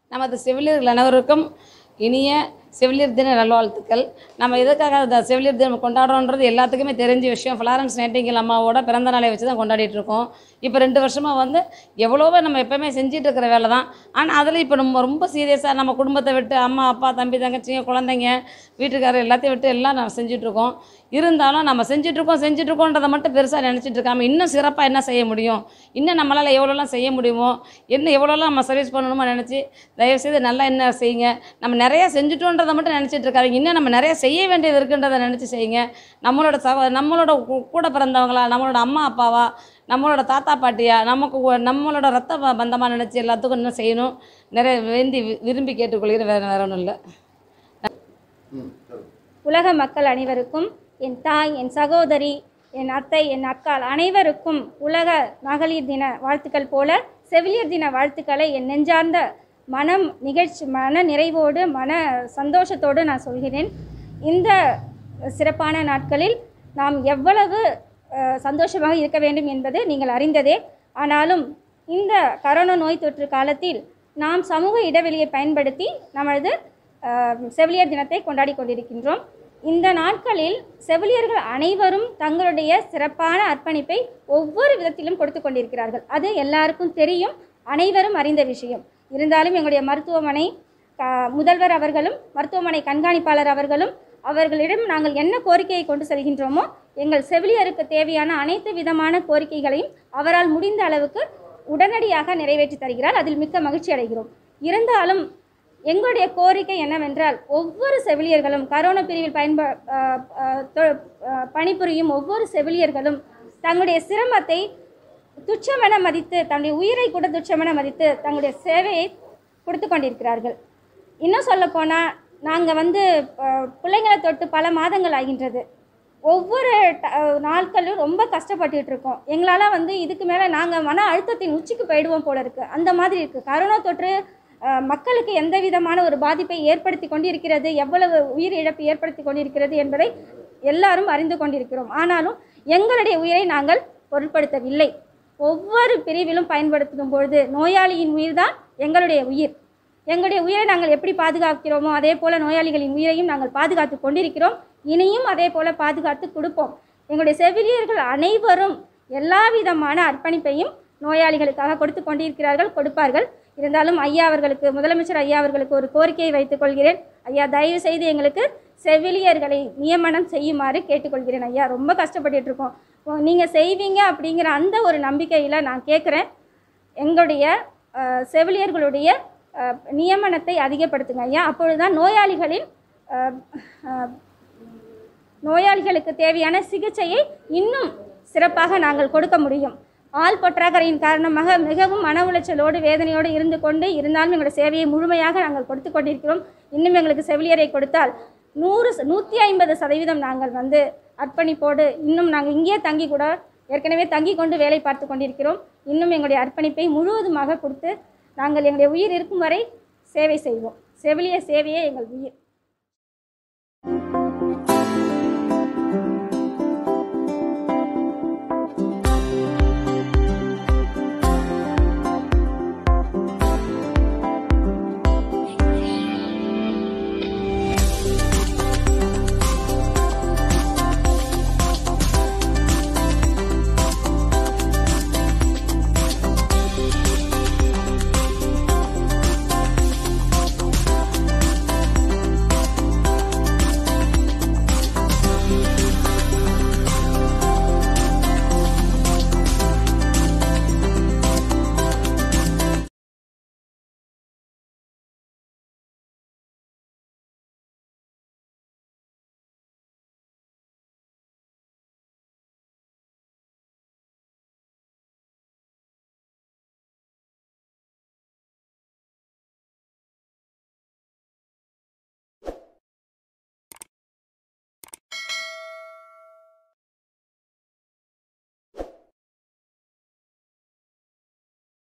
நமது செவிலியர்கள் அனைவருக்கும் இனிய செவிலியர் தின நல்வாழ்த்துக்கள் நம்ம எதுக்காக இந்த செவிலியர் தினம் கொண்டாடுறோன்றது எல்லாத்துக்குமே தெரிஞ்ச விஷயம் ஃப்ளாரன்ஸ் நைட்டிங்கல் அம்மாவோட பிறந்த நாளை வச்சு தான் கொண்டாடிட்டு இருக்கோம் இப்போ ரெண்டு வருஷமாக வந்து எவ்வளவோ நம்ம எப்போவுமே செஞ்சிட்டு இருக்கிற வேலை தான் ஆனால் அதில் இப்போ நம்ம ரொம்ப சீரியஸாக நம்ம குடும்பத்தை விட்டு அம்மா அப்பா தம்பி தங்கச்சிங்க குழந்தைங்க வீட்டுக்காரர் எல்லாத்தையும் விட்டு எல்லாம் நம்ம செஞ்சுட்டு இருக்கோம் இருந்தாலும் நம்ம செஞ்சுட்டு இருக்கோம் செஞ்சுட்டு இருக்கோன்றதை மட்டும் பெருசாக நினச்சிட்டு இருக்காம இன்னும் சிறப்பாக என்ன செய்ய முடியும் இன்னும் நம்மளால் எவ்வளோலாம் செய்ய முடியுமோ என்ன எவ்வளோலாம் நம்ம சர்வீஸ் பண்ணணுமோ நினச்சி தயவுசெய்து நல்லா என்ன செய்யுங்க நம்ம நிறையா செஞ்சுட்டோன்றதை மட்டும் நினச்சிட்டு இருக்காங்க இன்னும் நம்ம நிறைய செய்ய வேண்டியது இருக்குன்றதை நினச்சி செய்யுங்க நம்மளோட சக நம்மளோட கூ- கூட பிறந்தவங்களா நம்மளோட அம்மா அப்பாவா நம்மளோட தாத்தா பாட்டியா நமக்கு ஒ- நம்மளோட ரத்த ப- பந்தமாக நினச்சி எல்லாத்துக்கும் இன்னும் செய்யணும் நிறைய வேண்டி வி- விரும்பி கேட்டுக்கொள்கிறேன் வேறு வேற ஒன்றும் இல்லை உலக மக்கள் அனைவருக்கும் என் தாய் என் சகோதரி என் அத்தை என் அக்காள் அனைவருக்கும் உலக மகளிர் தின வாழ்த்துக்கள் போல செவிலியர் தின வாழ்த்துக்களை என் நெஞ்சார்ந்த மனம் நிகழ்ச்சி மன நிறைவோடு மன சந்தோஷத்தோடு நான் சொல்கிறேன் இந்த சிறப்பான நாட்களில் நாம் எவ்வளவு அஹ், சந்தோஷமாக இருக்க வேண்டும் என்பது நீங்கள் அறிந்ததே ஆனாலும் இந்த கரோனா நோய் தொற்று காலத்தில் நாம் சமூக இடைவெளியை பயன்படுத்தி நமது அஹ், செவிலியர் தினத்தை கொண்டாடி கொண்டிருக்கின்றோம் இந்த நாட்களில் செவிலியர்கள் அனைவரும் தங்களுடைய சிறப்பான அர்ப்பணிப்பை ஒவ்வொரு விதத்திலும் கொடுத்து கொண்டிருக்கிறார்கள் அது எல்லாருக்கும் தெரியும் அனைவரும் அறிந்த விஷயம் இருந்தாலும் எங்களுடைய மருத்துவமனை க- முதல்வர் அவர்களும் மருத்துவமனை கண்காணிப்பாளர் அவர்களும் அவர்களிடம் நாங்கள் என்ன கோரிக்கையை கொண்டு செல்கின்றோமோ எங்கள் செவிலியருக்கு தேவையான அனைத்து விதமான கோரிக்கைகளையும் அவரால் முடிந்த அளவுக்கு உடனடியாக நிறைவேற்றி தருகிறார் அதில் மிக்க மகிழ்ச்சி அடைகிறோம் இருந்தாலும் எங்களுடைய கோரிக்கை என்னவென்றால் ஒவ்வொரு செவிலியர்களும் கரோனா பிரிவில் பயன்ப அஹ், அஹ், தொ- அஹ், பணிபுரியும் ஒவ்வொரு செவிலியர்களும் தங்களுடைய சிரமத்தை துச்சமென மதித்து தன்னுடைய உயிரை கூட துச்சமென மதித்து தங்களுடைய சேவையை கொடுத்து கொண்டிருக்கிறார்கள் இன்னும் சொல்லப்போனால் நாங்கள் வந்து அஹ், பிள்ளைங்களை தொட்டு பல மாதங்கள் ஆகின்றது ஒவ்வொரு ட- அஹ், நாட்களும் ரொம்ப கஷ்டப்பட்டுட்டு இருக்கோம் எங்களால் வந்து இதுக்கு மேலே நாங்கள் மன அழுத்தத்தின் உச்சிக்கு போயிடுவோம் போல இருக்குது அந்த மாதிரி இருக்குது கரோனா தொற்று அஹ், மக்களுக்கு எந்த விதமான ஒரு பாதிப்பை ஏற்படுத்தி கொண்டிருக்கிறது எவ்வளவு உயிர் இழப்பு ஏற்படுத்தி கொண்டிருக்கிறது என்பதை எல்லாரும் அறிந்து கொண்டிருக்கிறோம் ஆனாலும் எங்களுடைய உயிரை நாங்கள் பொருட்படுத்தவில்லை ஒவ்வொரு பிரிவிலும் பயன்படுத்தும் பொழுது நோயாளியின் உயிர்தான் எங்களுடைய உயிர் எங்களுடைய உயிரை நாங்கள் எப்படி பாதுகாக்கிறோமோ அதே போல் நோயாளிகளின் உயிரையும் நாங்கள் பாதுகாத்து கொண்டிருக்கிறோம் இனியும் அதே போல் பாதுகாத்து கொடுப்போம் எங்களுடைய செவிலியர்கள் அனைவரும் எல்லா விதமான அர்ப்பணிப்பையும் நோயாளிகளுக்காக கொடுத்து கொண்டிருக்கிறார்கள் கொடுப்பார்கள் இருந்தாலும் ஐயா அவர்களுக்கு முதலமைச்சர் ஐயா அவர்களுக்கு ஒரு கோரிக்கையை வைத்துக் கொள்கிறேன் ஐயா தயவு செய்து எங்களுக்கு செவிலியர்களை நியமனம் செய்யுமாறு கேட்டுக்கொள்கிறேன் ஐயா ரொம்ப கஷ்டப்பட்டுட்டு இருக்கோம் நீங்கள் செய்வீங்க அப்படிங்கிற அந்த ஒரு நம்பிக்கையில் நான் கேட்குறேன் எங்களுடைய அஹ், செவிலியர்களுடைய அஹ், நியமனத்தை அதிகப்படுத்துங்க ஐயா அப்பொழுதுதான் நோயாளிகளின் அஹ், அஹ், நோயாளிகளுக்கு தேவையான சிகிச்சையை இன்னும் சிறப்பாக நாங்கள் கொடுக்க முடியும் ஆள் பற்றாக்குறையின் காரணமாக மிகவும் மன உளைச்சலோடு வேதனையோடு இருந்து கொண்டு இருந்தாலும் எங்களுடைய சேவையை முழுமையாக நாங்கள் கொடுத்து கொண்டிருக்கிறோம் இன்னும் எங்களுக்கு செவிலியரை கொடுத்தால் நூறு ச- நூற்றி ஐம்பது சதவீதம் நாங்கள் வந்து அர்ப்பணிப்போடு இன்னும் நாங்கள் இங்கேயே தங்கி கூட ஏற்கனவே தங்கி கொண்டு வேலை பார்த்து கொண்டிருக்கிறோம் இன்னும் எங்களுடைய அர்ப்பணிப்பை முழுவதுமாக கொடுத்து நாங்கள் எங்களுடைய உயிர் இருக்கும் வரை சேவை செய்வோம் செவிலிய சேவையே எங்கள் உயிர்